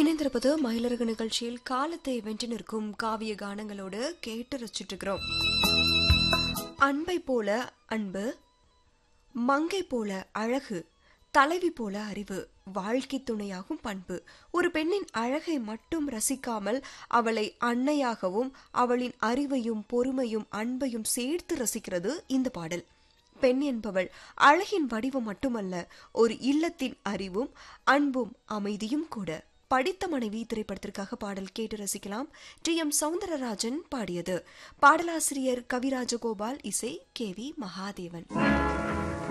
இணைந்திருப்பது மயிலரகு நிகழ்ச்சியில் காலத்தை வென்று நிற்கும் காவிய கானங்களோடு கேட்டு ரசிச்சுட்டு இருக்கிறோம் அன்பை போல அன்பு மங்கை போல அழகு தலைவி போல அறிவு வாழ்க்கை துணையாகும் பண்பு ஒரு பெண்ணின் அழகை மட்டும் ரசிக்காமல் அவளை அன்னையாகவும் அவளின் அறிவையும் பொறுமையும் அன்பையும் சேர்த்து ரசிக்கிறது இந்த பாடல் பெண் என்பவள் அழகின் வடிவம் மட்டுமல்ல ஒரு இல்லத்தின் அறிவும் அன்பும் அமைதியும் கூட படித்த மனைவி திரைப்படத்திற்காக பாடல் கேட்டு ரசிக்கலாம் டி எம் சவுந்தரராஜன் பாடியது பாடலாசிரியர் கவிராஜகோபால் இசை கே வி மகாதேவன்